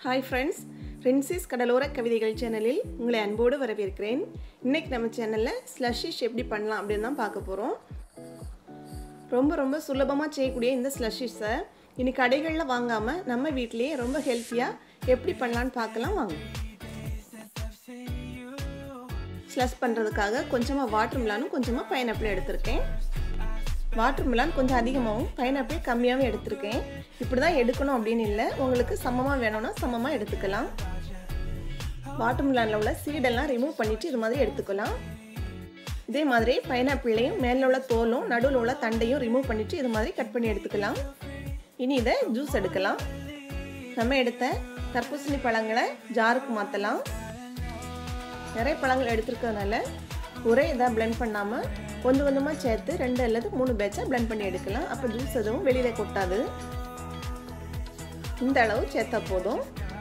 hi friends ரின்சிஸ் கடலோர கவிதைகள் சேனலில் உங்களை அன்போடு வரவேற்கிறேன் இன்றைக்கி நம்ம சேனலில் ஸ்லஷிஷ் எப்படி பண்ணலாம் அப்படின்னு தான் பார்க்க போகிறோம் ரொம்ப ரொம்ப சுலபமாக செய்யக்கூடிய இந்த ஸ்லஷிஷை இனி கடைகளில் வாங்காமல் நம்ம வீட்டிலேயே ரொம்ப ஹெல்த்தியாக எப்படி பண்ணலான்னு பார்க்கலாம் வாங்க ஸ்லஷ் பண்ணுறதுக்காக கொஞ்சமாக வாட்டர் மிலானும் கொஞ்சமாக பைனாப்பிள் எடுத்திருக்கேன் வாட்டர் மிலான் கொஞ்சம் அதிகமாகவும் பைனாப்பிள் கம்மியாகவும் எடுத்திருக்கேன் இப்படி தான் எடுக்கணும் அப்படின்னு இல்லை உங்களுக்கு சமமாக வேணும்னா சமமாக எடுத்துக்கலாம் வாட்டர் மிலானில் உள்ள சீடெல்லாம் ரிமூவ் பண்ணிவிட்டு இது மாதிரி எடுத்துக்கலாம் இதே மாதிரி பைனாப்பிள்ளையும் மேலே உள்ள தோலும் நடுவில் உள்ள தண்டையும் ரிமூவ் பண்ணிவிட்டு இது மாதிரி கட் பண்ணி எடுத்துக்கலாம் இனி இதை ஜூஸ் எடுக்கலாம் நம்ம எடுத்த தர்பூசணி பழங்களை ஜாருக்கு மாற்றலாம் நிறைய பழங்கள் எடுத்துருக்கறதுனால ஒரே இதாக பிளெண்ட் பண்ணாமல் கொஞ்சம் கொஞ்சமாக சேர்த்து ரெண்டு அல்லது மூணு பேட்சாக பிளெண்ட் பண்ணி எடுக்கலாம் அப்போ ஜூஸ் எதுவும் வெளியில் கொட்டாது இந்த அளவு சேர்த்தா போதும்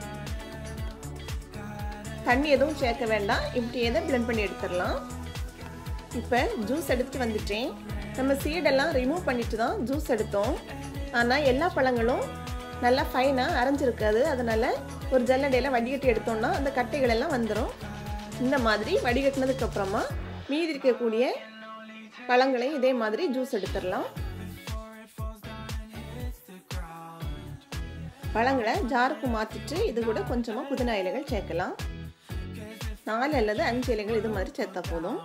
தண்ணி எதுவும் சேர்க்க வேண்டாம் இப்படி எதை பிளெண்ட் பண்ணி எடுத்துடலாம் இப்போ ஜூஸ் எடுத்துட்டு வந்துட்டேன் நம்ம சீடெல்லாம் ரிமூவ் பண்ணிட்டு தான் ஜூஸ் எடுத்தோம் ஆனால் எல்லா பழங்களும் நல்லா ஃபைனாக அரைஞ்சிருக்காது அதனால் ஒரு ஜல்லடையில் வடிகட்டி எடுத்தோம்னா அந்த கட்டைகள் எல்லாம் வந்துடும் இந்த மாதிரி வடிகட்டினதுக்கு அப்புறமா மீதி இருக்கக்கூடிய பழங்களையும் இதே மாதிரி ஜூஸ் எடுத்துடலாம் பழங்களை ஜாருக்கு மாற்றிட்டு இது கூட கொஞ்சமாக புதினா இலைகள் சேர்க்கலாம் நாலு அல்லது அஞ்சு இலைகள் இது மாதிரி சேர்த்தா போதும்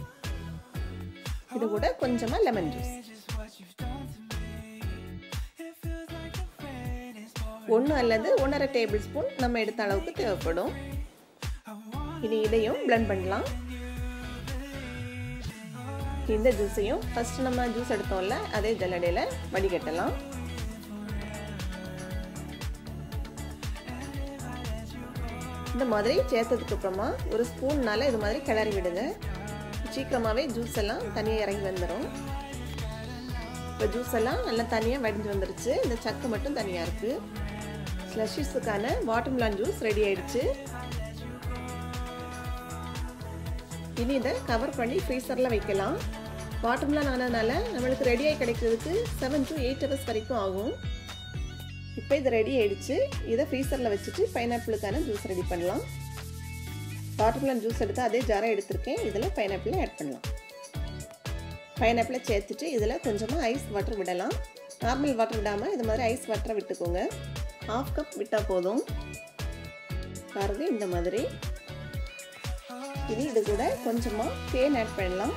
இது கூட கொஞ்சமாக லெமன் ஜூஸ் ஒன்று அல்லது ஒன்றரை டேபிள் ஸ்பூன் நம்ம எடுத்த அளவுக்கு தேவைப்படும் இனி இதையும் பிளெண்ட் பண்ணலாம் இந்த ஜூஸையும் ஃபர்ஸ்ட் நம்ம ஜூஸ் எடுத்தோம்ல அதே ஜல்லடையில் வடிகட்டலாம் இந்த மாதிரி சேர்த்ததுக்கு அப்புறமா ஒரு ஸ்பூன்னால இது மாதிரி கிளறி விடுங்க சீக்கிரமாகவே ஜூஸ் எல்லாம் தனியாக இறங்கி வந்துடும் இப்போ ஜூஸ் எல்லாம் நல்லா தனியாக வடிஞ்சு வந்துருச்சு இந்த சக்கு மட்டும் தனியாக இருக்குது ஸ்லஷிஸுக்கான வாட்டர்மிலான் ஜூஸ் ரெடி ஆயிடுச்சு இனி இதை கவர் பண்ணி ஃப்ரீசரில் வைக்கலாம் வாட்டர்மெலன் ஆனதுனால நம்மளுக்கு ரெடியாகி கிடைக்கிறதுக்கு செவன் டு எயிட் ஹவர்ஸ் வரைக்கும் ஆகும் இப்போ இது ரெடி ஆயிடுச்சு இதை ஃப்ரீசரில் வச்சுட்டு பைனாப்பிளுக்கான ஜூஸ் ரெடி பண்ணலாம் வாட்டர்மெலன் ஜூஸ் எடுத்து அதே ஜாராக எடுத்திருக்கேன் இதில் பைனாப்பிளை ஆட் பண்ணலாம் பைனாப்பிளை சேர்த்துட்டு இதில் கொஞ்சமாக ஐஸ் வாட்டர் விடலாம் நார்மல் வாட்டர் விடாமல் இது மாதிரி ஐஸ் வாட்டரை விட்டுக்கோங்க ஹாஃப் கப் விட்டால் போதும் பாருங்க இந்த மாதிரி இனி இது கூட கொஞ்சமாக தேன் ஆட் பண்ணலாம்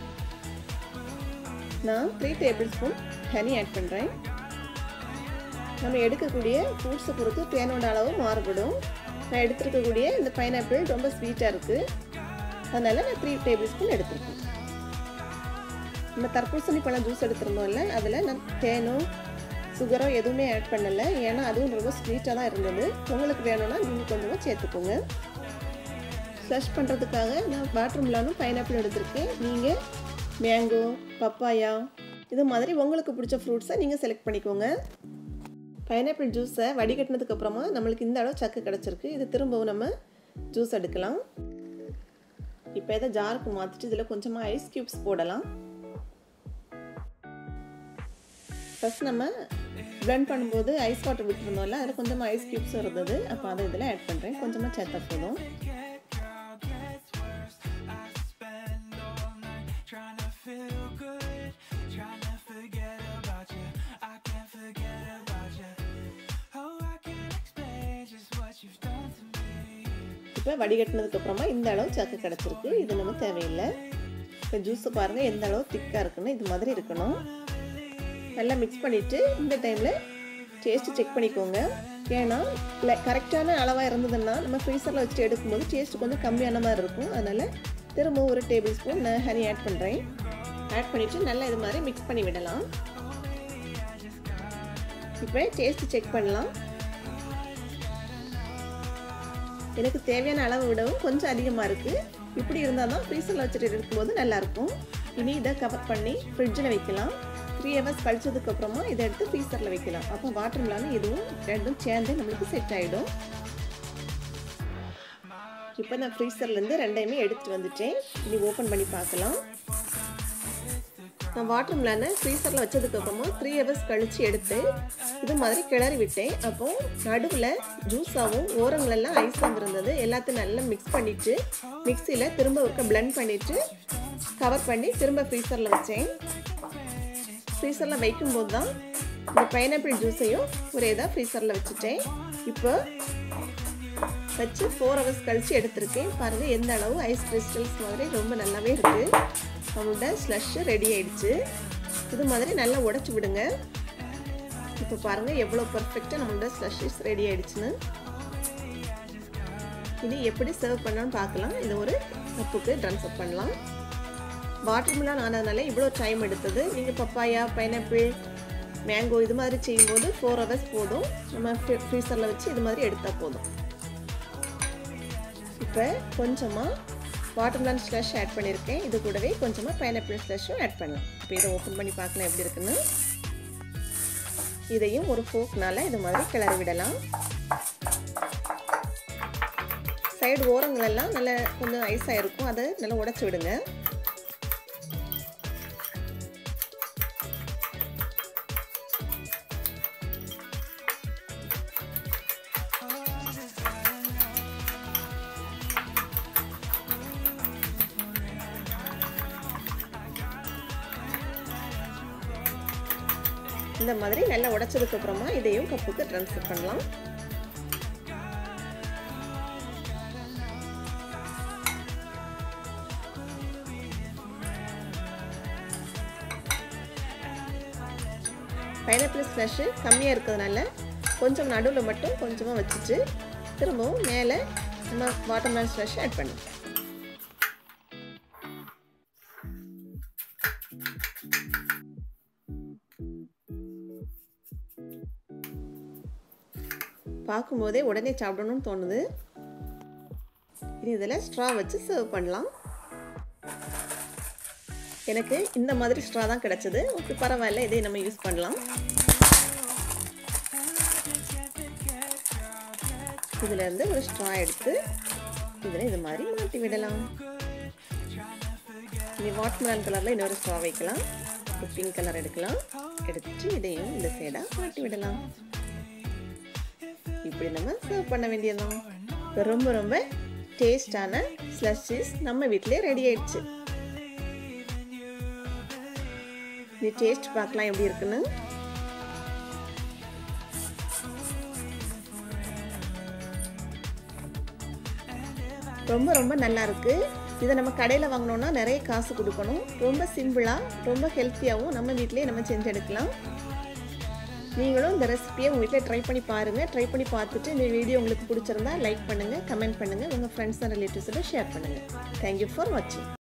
நான் three tablespoon honey add பண்ணுறேன் நம்ம எடுக்கக்கூடிய ஃப்ரூட்ஸை பொறுத்து தேனோட அளவு மாறுபடும் நான் எடுத்துருக்கக்கூடிய இந்த பைனாப்பிள் ரொம்ப ஸ்வீட்டாக இருக்குது அதனால் நான் த்ரீ டேபிள் ஸ்பூன் எடுத்துருக்கேன் நம்ம தர்பூசணி பழம் ஜூஸ் எடுத்திருந்தோம்ல அதில் நான் தேனும் சுகரோ எதுவுமே ஆட் பண்ணலை ஏன்னா அதுவும் ரொம்ப ஸ்வீட்டாக தான் இருந்தது உங்களுக்கு வேணும்னா நீங்கள் கொஞ்சமாக சேர்த்துக்கோங்க ஃப்ளஷ் பண்ணுறதுக்காக நான் வாட்டர் மிலானும் பைனாப்பிள் எடுத்திருக்கேன் நீங்கள் மேங்கோ பப்பாயா இது மாதிரி உங்களுக்கு பிடிச்ச ஃப்ரூட்ஸை நீங்கள் செலக்ட் பண்ணிக்கோங்க பைனாப்பிள் ஜூஸை வடிகட்டினதுக்கு அப்புறமா நம்மளுக்கு இந்த அளவு சக்கு கிடச்சிருக்கு இது திரும்பவும் நம்ம ஜூஸ் எடுக்கலாம் இப்போ இதை ஜாருக்கு மாற்றிட்டு இதில் கொஞ்சமாக ஐஸ் க்யூப்ஸ் போடலாம் ஃபஸ்ட் நம்ம பிளெண்ட் பண்ணும்போது ஐஸ் வாட்டர் விட்டுருந்தோம்ல அதில் கொஞ்சமாக ஐஸ் க்யூப்ஸ் இருந்தது அப்போ அதை இதில் ஆட் பண்ணுறேன் கொஞ்சமாக சேர்த்தா போதும் இப்போ வடிகட்டினதுக்கு அப்புறமா இந்த அளவு சக்கு கிடச்சிருக்கு இது நம்ம தேவையில்லை இப்போ ஜூஸை பாருங்கள் எந்த அளவு திக்காக இருக்குன்னு இது மாதிரி இருக்கணும் நல்லா மிக்ஸ் பண்ணிவிட்டு இந்த டைமில் டேஸ்ட்டு செக் பண்ணிக்கோங்க ஏன்னா இல்லை கரெக்டான அளவாக இருந்ததுன்னா நம்ம ஃப்ரீசரில் வச்சுட்டு எடுக்கும்போது டேஸ்ட் கொஞ்சம் கம்மியான மாதிரி இருக்கும் அதனால் திரும்ப ஒரு டேபிள் ஸ்பூன் நான் ஹனி ஆட் பண்ணுறேன் ஆட் பண்ணிவிட்டு நல்லா இது மாதிரி மிக்ஸ் பண்ணி விடலாம் இப்போ டேஸ்ட்டு செக் பண்ணலாம் எனக்கு தேவையான அளவு விடவும் கொஞ்சம் அதிகமாக இருக்குது இப்படி இருந்தால் தான் ஃப்ரீசரில் வச்சுட்டு இருக்கும்போது நல்லாயிருக்கும் இனி இதை கவர் பண்ணி ஃப்ரிட்ஜில் வைக்கலாம் த்ரீ ஹவர்ஸ் கழிச்சதுக்கப்புறமா இதை எடுத்து ஃப்ரீசரில் வைக்கலாம் அப்போ வாட்டர் மிலானும் இதுவும் ரெண்டும் சேர்ந்து நம்மளுக்கு செட் ஆகிடும் இப்போ நான் ஃப்ரீசர்லேருந்து ரெண்டையுமே எடுத்துகிட்டு வந்துட்டேன் இனி ஓப்பன் பண்ணி பார்க்கலாம் நான் வாட்டர் மிலானை ஃப்ரீசரில் வச்சதுக்கப்புறமா த்ரீ ஹவர்ஸ் கழித்து எடுத்து இது மாதிரி கிளறி விட்டேன் அப்போ நடுவில் ஜூஸாகவும் ஓரங்களெல்லாம் ஐஸ் வந்திருந்தது எல்லாத்தையும் நல்லா மிக்ஸ் பண்ணிவிட்டு மிக்சியில் திரும்ப ஒருக்க பிளெண்ட் பண்ணிவிட்டு கவர் பண்ணி திரும்ப ஃப்ரீசரில் வச்சேன் ஃப்ரீசரில் வைக்கும்போது தான் இந்த பைனாப்பிள் ஜூஸையும் ஒரு இதாக ஃப்ரீசரில் வச்சுட்டேன் இப்போ வச்சு ஃபோர் ஹவர்ஸ் கழித்து எடுத்திருக்கேன் பாருங்கள் எந்த அளவு ஐஸ் கிறிஸ்டல்ஸ் மாதிரி ரொம்ப நல்லாவே இருக்குது நம்மளோட ஸ்லஷ்ஷு ரெடி ஆயிடுச்சு இது மாதிரி நல்லா உடச்சி விடுங்க இப்போ பாருங்கள் எவ்வளோ பர்ஃபெக்டாக நம்மளோட ஸ்லஷ்ஷஸ் ரெடி ஆயிடுச்சுன்னு இனி எப்படி சர்வ் பண்ணணும்னு பார்க்கலாம் இது ஒரு கப்புக்கு ட்ரான்ஸ்ஃபர் பண்ணலாம் வாட்டர் மிலான் ஆனதுனால இவ்வளோ டைம் எடுத்தது நீங்கள் பப்பாயா பைனாப்பிள் மேங்கோ இது மாதிரி செய்யும்போது ஃபோர் ஹவர்ஸ் போதும் நம்ம ஃப்ரீசரில் வச்சு இது மாதிரி எடுத்தால் போதும் இப்போ கொஞ்சமாக வாட்டர்மெலன் ஸ்லஷ் ஆட் பண்ணியிருக்கேன் இது கூடவே கொஞ்சமாக பைனாப்பிள் ஸ்லஷும் ஆட் பண்ணலாம் இப்போ இதை ஓப்பன் பண்ணி பார்க்கலாம் எப்படி இருக்குன்னு இதையும் ஒரு ஃபோக்னால் இது மாதிரி கிளறி விடலாம் சைடு ஓரங்களெல்லாம் நல்லா கொஞ்சம் ஐஸாக இருக்கும் அதை நல்லா உடச்சி விடுங்க இந்த மாதிரி நல்லா உடைச்சதுக்கு அப்புறமா இதையும் கப்புக்கு ட்ரான்ஸ்ஃபர் பண்ணலாம் பைனாப்பிள் ஸ்லஷ்ஷு கம்மியாக இருக்கிறதுனால கொஞ்சம் நடுவில் மட்டும் கொஞ்சமாக வச்சுட்டு திரும்பவும் மேலே நம்ம வாட்டர்மெலன் ஸ்லஷ் ஆட் பண்ணலாம் பார்க்கும்போதே உடனே சாப்பிடணும்னு தோணுது இது இதில் ஸ்ட்ரா வச்சு சர்வ் பண்ணலாம் எனக்கு இந்த மாதிரி ஸ்ட்ரா தான் கிடச்சிது ஓகே பரவாயில்ல இதை நம்ம யூஸ் பண்ணலாம் இதிலேருந்து ஒரு ஸ்ட்ரா எடுத்து இதில் இது மாதிரி மாட்டி விடலாம் இனி வாட்மெலன் கலரில் இன்னொரு ஸ்ட்ரா வைக்கலாம் பிங்க் கலர் எடுக்கலாம் எடுத்துட்டு இதையும் இந்த சைடாக மாட்டி விடலாம் இப்படி நம்ம சர்வ் பண்ண வேண்டியதுதான் ரொம்ப ரொம்ப டேஸ்டான ஸ்லஷிஸ் நம்ம வீட்டிலே ரெடி ஆயிடுச்சு இது டேஸ்ட் பார்க்கலாம் எப்படி இருக்குன்னு ரொம்ப ரொம்ப நல்லா இருக்கு இதை நம்ம கடையில் வாங்கினோன்னா நிறைய காசு கொடுக்கணும் ரொம்ப சிம்பிளாக ரொம்ப ஹெல்த்தியாகவும் நம்ம வீட்டிலேயே நம்ம செஞ்சு எடுக்கலாம் நீங்களும் இந்த ரெசிபியை உங்கள் வீட்டில் ட்ரை பண்ணி பாருங்கள் ட்ரை பண்ணி பார்த்துட்டு இந்த வீடியோ உங்களுக்கு பிடிச்சிருந்தா லைக் பண்ணுங்கள் கமெண்ட் பண்ணுங்கள் உங்கள் ஃப்ரெண்ட்ஸ் அண்ட் ரிலேட்டிவ்ஸோட ஷேர் பண்ணுங்கள் தேங்க்யூ ஃபார் வாட்சிங்